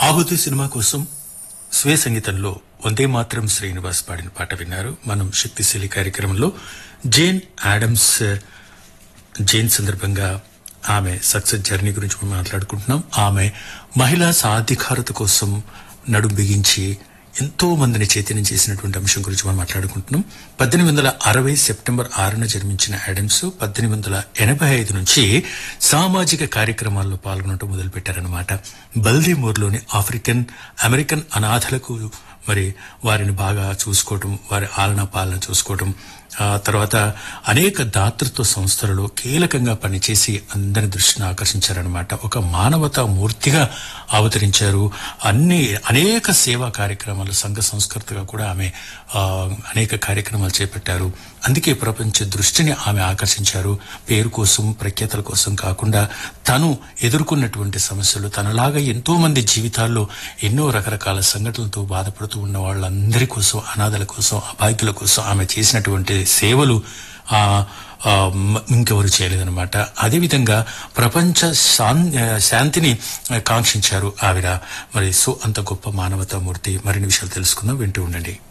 ఆహుతి సినిమా కోసం స్వే సంగీతంలో వందే మాత్రం శ్రీనివాస్ పాడిన పాట విన్నారు మనం శక్తిశీలి కార్యక్రమంలో జేన్ ఆడమ్స్ జైన్ సందర్భంగా ఆమె సక్సెస్ జర్నీ గురించి మనం మాట్లాడుకుంటున్నాం ఆమె మహిళా సాధికారత కోసం నడుం బిగించి ఎంతో మందిని చైతన్యం చేసినటువంటి అంశం గురించి మనం మాట్లాడుకుంటున్నాం పద్దెనిమిది వందల అరవై సెప్టెంబర్ ఆరున జన్మించిన యాడమ్స్ పద్దెనిమిది వందల ఎనభై ఐదు నుంచి సామాజిక కార్యక్రమాల్లో పాల్గొనడం మొదలుపెట్టారనమాట బల్దీమూర్లోని ఆఫ్రికన్ అమెరికన్ అనాథలకు మరి వారిని బాగా చూసుకోవటం వారి ఆలన పాలన చూసుకోవటం ఆ తర్వాత అనేక దాతృత్వ సంస్థలలో కీలకంగా పనిచేసి అందరి దృష్టిని ఆకర్షించారనమాట ఒక మానవతా మూర్తిగా అవతరించారు అన్ని అనేక సేవా కార్యక్రమాలు సంఘ సంస్కృతిగా కూడా ఆమె ఆ, అనేక కార్యక్రమాలు చేపట్టారు అందుకే ప్రపంచ దృష్టిని ఆమె ఆకర్షించారు పేరు కోసం ప్రఖ్యాతల కోసం కాకుండా తను ఎదుర్కొన్నటువంటి సమస్యలు తనలాగా ఎంతో మంది జీవితాల్లో ఎన్నో రకరకాల సంఘటనలతో బాధపడుతూ ఉన్న వాళ్ళందరి కోసం అనాథల కోసం అభాగ్యుల కోసం ఆమె చేసినటువంటి సేవలు ఆ ఆ, మ- ఇంకెవరు చేయలేదన్నమాట అదేవిధంగా ప్రపంచ శాన్- ఆ, శాంతిని కాంక్షించారు ఆవిడ మరి సో అంత గొప్ప మానవతామూర్తి మరిన్ని విషయాలు తెలుసుకుందాం వింటూ ఉండండి